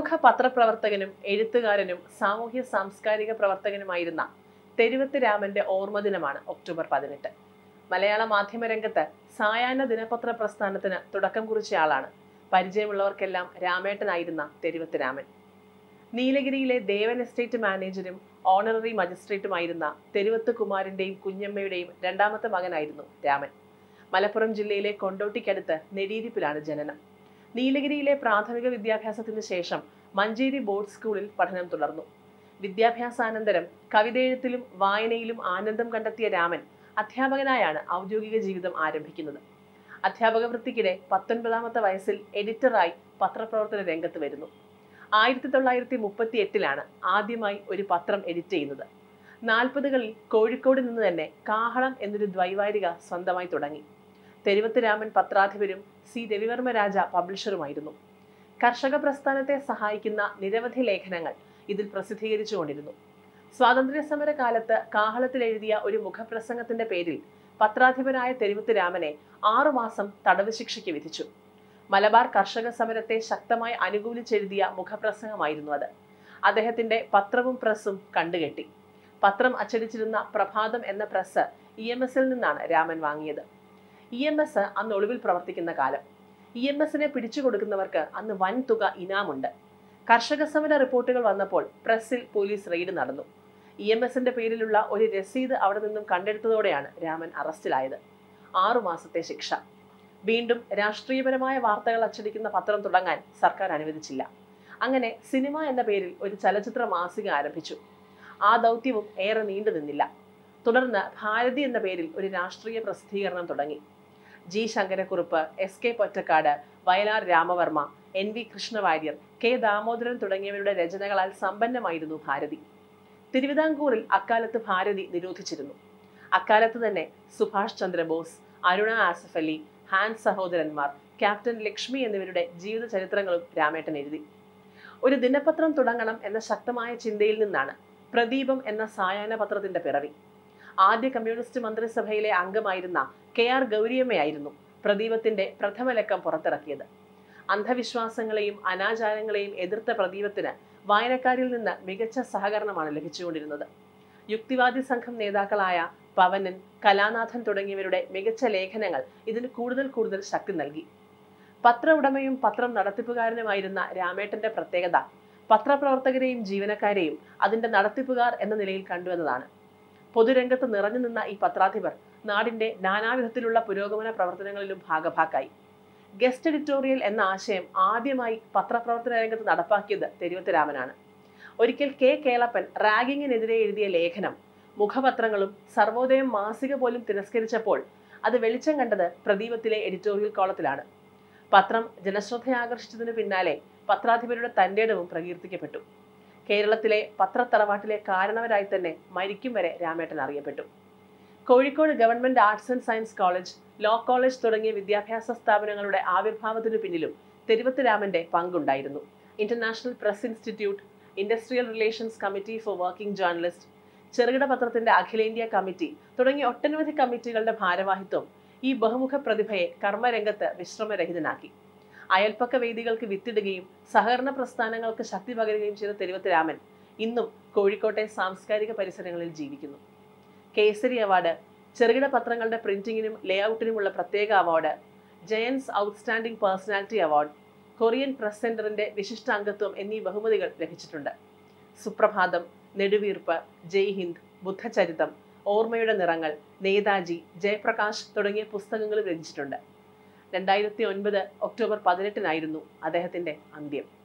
ബഹുമുഖ പത്രപ്രവർത്തകനും എഴുത്തുകാരനും സാമൂഹ്യ സാംസ്കാരിക പ്രവർത്തകനുമായിരുന്ന തെരുവത്ത് രാമന്റെ ഓർമ്മദിനമാണ് ഒക്ടോബർ പതിനെട്ട് മലയാള മാധ്യമ രംഗത്ത് സായാഹ്ന ദിനപത്ര പ്രസ്ഥാനത്തിന് തുടക്കം കുറിച്ചയാളാണ് പരിചയമുള്ളവർക്കെല്ലാം രാമേട്ടനായിരുന്ന തെരുവത്ത് രാമൻ നീലഗിരിയിലെ ദേവൻ എസ്റ്റേറ്റ് മാനേജരും ഓണററി മജിസ്ട്രേറ്റുമായിരുന്ന തെരുവത്ത് കുമാരന്റെയും കുഞ്ഞമ്മയുടെയും രണ്ടാമത്തെ മകനായിരുന്നു രാമൻ മലപ്പുറം ജില്ലയിലെ കൊണ്ടോട്ടിക്കടുത്ത് നെടിയിരിപ്പിലാണ് ജനനം നീലഗിരിയിലെ പ്രാഥമിക വിദ്യാഭ്യാസത്തിന് ശേഷം മഞ്ചേരി ബോർഡ് സ്കൂളിൽ പഠനം തുടർന്നു വിദ്യാഭ്യാസാനന്തരം കവിതയെഴുത്തിലും വായനയിലും ആനന്ദം കണ്ടെത്തിയ രാമൻ അധ്യാപകനായാണ് ഔദ്യോഗിക ജീവിതം ആരംഭിക്കുന്നത് അധ്യാപക വൃത്തിക്കിടെ പത്തൊൻപതാമത്തെ വയസ്സിൽ എഡിറ്ററായി പത്രപ്രവർത്തന രംഗത്ത് വരുന്നു ആയിരത്തി തൊള്ളായിരത്തി മുപ്പത്തി എട്ടിലാണ് ആദ്യമായി ഒരു പത്രം എഡിറ്റ് ചെയ്യുന്നത് നാൽപ്പതുകളിൽ കോഴിക്കോട് നിന്ന് തന്നെ കാഹളം എന്നൊരു ദ്വൈവാരിക സ്വന്തമായി തുടങ്ങി തെരുവത്ത് രാമൻ പത്രാധിപരും സി രവിവർമ്മ രാജ പബ്ലിഷറുമായിരുന്നു കർഷക പ്രസ്ഥാനത്തെ സഹായിക്കുന്ന നിരവധി ലേഖനങ്ങൾ ഇതിൽ പ്രസിദ്ധീകരിച്ചുകൊണ്ടിരുന്നു സ്വാതന്ത്ര്യ സമര കാലത്ത് കാഹളത്തിൽ എഴുതിയ ഒരു മുഖപ്രസംഗത്തിന്റെ പേരിൽ പത്രാധിപനായ തെരുവത്ത് രാമനെ ആറുമാസം തടവ് ശിക്ഷയ്ക്ക് വിധിച്ചു മലബാർ കർഷക സമരത്തെ ശക്തമായി അനുകൂലിച്ചെഴുതിയ മുഖപ്രസംഗമായിരുന്നു അത് അദ്ദേഹത്തിന്റെ പത്രവും പ്രസ്സും കണ്ടുകെട്ടി പത്രം അച്ചടിച്ചിരുന്ന പ്രഭാതം എന്ന പ്രസ് ഇ എം എസിൽ നിന്നാണ് രാമൻ വാങ്ങിയത് ഇ എം എസ് അന്ന് ഒളിവിൽ പ്രവർത്തിക്കുന്ന കാലം ഇ എം എസിനെ പിടിച്ചു കൊടുക്കുന്നവർക്ക് അന്ന് വൻ തുക ഇനാമുണ്ട് കർഷക സമര റിപ്പോർട്ടുകൾ വന്നപ്പോൾ പ്രസ്സിൽ പോലീസ് റെയ്ഡ് നടന്നു ഇ എം എസിന്റെ പേരിലുള്ള ഒരു രസീത് അവിടെ നിന്നും കണ്ടെടുത്തതോടെയാണ് രാമൻ അറസ്റ്റിലായത് ആറു മാസത്തെ ശിക്ഷ വീണ്ടും രാഷ്ട്രീയപരമായ വാർത്തകൾ അച്ചടിക്കുന്ന പത്രം തുടങ്ങാൻ സർക്കാർ അനുവദിച്ചില്ല അങ്ങനെ സിനിമ എന്ന പേരിൽ ഒരു ചലച്ചിത്ര മാസിക ആരംഭിച്ചു ആ ദൗത്യവും ഏറെ നീണ്ടു നിന്നില്ല തുടർന്ന് ഭാരതി എന്ന പേരിൽ ഒരു രാഷ്ട്രീയ പ്രസിദ്ധീകരണം തുടങ്ങി G Sankarakurup S K Pottekkatt Vayalar Ramavarma N V Krishna Warrier K Damodaran തുടങ്ങിയവരുടെ രചനകളാൽ സമ്പന്നമായിരുന്നു ഭാരതി തിരുവിതാംകൂറിൽ അക്കാലത്ത് ഭാരതി നിരോധിച്ചിരുന്നു അക്കാലത്ത് തന്നെ സുഭാഷ് ചന്ദ്രബോസ് അരുണ ആസഫ് അലി ഹാൻസ് സഹോദരന്മാർ ക്യാപ്റ്റൻ ലക്ഷ്മി എന്നിവരുടെ ജീവിത ചരിത്രങ്ങളും രാമേട്ടൻ എഴുതി ഒരു ദിനപത്രം തുടങ്ങണം എന്ന ശക്തമായ ചിന്തയിൽ നിന്നാണ് പ്രദീപം എന്ന സായാഹ്ന പത്രത്തിന്റെ പിറവി ആദ്യ കമ്മ്യൂണിസ്റ്റ് മന്ത്രിസഭയിലെ അംഗമായിരുന്ന കെ ആർ ഗൗരിയമ്മയായിരുന്നു പ്രദീപത്തിന്റെ പ്രഥമ ലക്കം പുറത്തിറക്കിയത് അന്ധവിശ്വാസങ്ങളെയും അനാചാരങ്ങളെയും എതിർത്ത പ്രദീപത്തിന് വായനക്കാരിൽ നിന്ന് മികച്ച സഹകരണമാണ് ലഭിച്ചുകൊണ്ടിരുന്നത് യുക്തിവാദി സംഘം നേതാക്കളായ പവനൻ കലാനാഥൻ തുടങ്ങിയവരുടെ മികച്ച ലേഖനങ്ങൾ ഇതിന് കൂടുതൽ കൂടുതൽ ശക്തി നൽകി പത്ര ഉടമയും പത്രം നടത്തിപ്പുകാരനുമായിരുന്ന രാമേട്ടന്റെ പ്രത്യേകത പത്രപ്രവർത്തകരെയും ജീവനക്കാരെയും അതിന്റെ നടത്തിപ്പുകാർ എന്ന നിലയിൽ കണ്ടുവന്നതാണ് പൊതുരംഗത്ത് നിറഞ്ഞു നിന്ന ഈ പത്രാധിപർ നാടിന്റെ നാനാവിധത്തിലുള്ള പുരോഗമന പ്രവർത്തനങ്ങളിലും ഭാഗഭാക്കായി ഗസ്റ്റ് എഡിറ്റോറിയൽ എന്ന ആശയം ആദ്യമായി പത്രപ്രവർത്തന രംഗത്ത് നടപ്പാക്കിയത് തെരുവത്ത് രാമനാണ് ഒരിക്കൽ കെ കേളപ്പൻ റാഗിങ്ങിനെതിരെ എഴുതിയ ലേഖനം മുഖപത്രങ്ങളും സർവോദയം മാസിക പോലും തിരസ്കരിച്ചപ്പോൾ അത് വെളിച്ചം കണ്ടത് പ്രദീപത്തിലെ എഡിറ്റോറിയൽ കോളത്തിലാണ് പത്രം ജനശ്രദ്ധയാകർഷിച്ചതിന് പിന്നാലെ പത്രാധിപരുടെ തന്റേടവും പ്രകീർത്തിക്കപ്പെട്ടു കേരളത്തിലെ പത്രത്തറവാട്ടിലെ കാരണവരായി തന്നെ മരിക്കും വരെ രാമേട്ടൻ അറിയപ്പെട്ടു Kozhikode government arts and science college law college തുടങ്ങിയ വിദ്യാഭ്യാസ സ്ഥാപനങ്ങളുടെ ആവിർഭാവത്തിനു പിന്നിലും തെരുവത്ത് രാമന്റെ പങ്കുണ്ടായിരുന്നു international press institute industrial relations committee for working journalist ചെറുകിട പത്രത്തിന്റെ അഖിലേന്ത്യാ കമ്മിറ്റി തുടങ്ങിയ ഒട്ടനവധി കമ്മിറ്റികളുടെ ഭാരവാഹിത്വം ഈ ബഹുമുഖ പ്രതിഭയെ കർമ്മരംഗത്ത് വിശ്രമരഹിതനാക്കി അയൽപ്പക്ക വേദികൾക്ക് വിത്തിടുകയും സഹകരണ പ്രസ്ഥാനങ്ങൾക്ക് ശക്തി പകരുകയും ചെയ്ത തെരുവത്ത് രാമൻ ഇന്നും കോഴിക്കോട്ടെ സാംസ്കാരിക പരിസരങ്ങളിൽ ജീവിക്കുന്നു കേസരി അവാർഡ് ചെറുകിട പത്രങ്ങളുടെ പ്രിന്റിങ്ങിനും ലേഔട്ടിനുമുള്ള പ്രത്യേക award Giants outstanding personality award Korean press സെന്ററിന്റെ വിശിഷ്ട അംഗത്വം എന്നീ ബഹുമതികൾ ലഭിച്ചിട്ടുണ്ട് സുപ്രഭാതം നെടുവീർപ്പ് ജയ് ഹിന്ദ് ബുദ്ധചരിതം ഓർമ്മയുടെ നിറങ്ങൾ നേതാജി ജയപ്രകാശ് തുടങ്ങിയ പുസ്തകങ്ങളും രചിച്ചിട്ടുണ്ട് രണ്ടായിരത്തി ഒൻപത് ഒക്ടോബർ പതിനെട്ടിനായിരുന്നു അദ്ദേഹത്തിന്റെ അന്ത്യം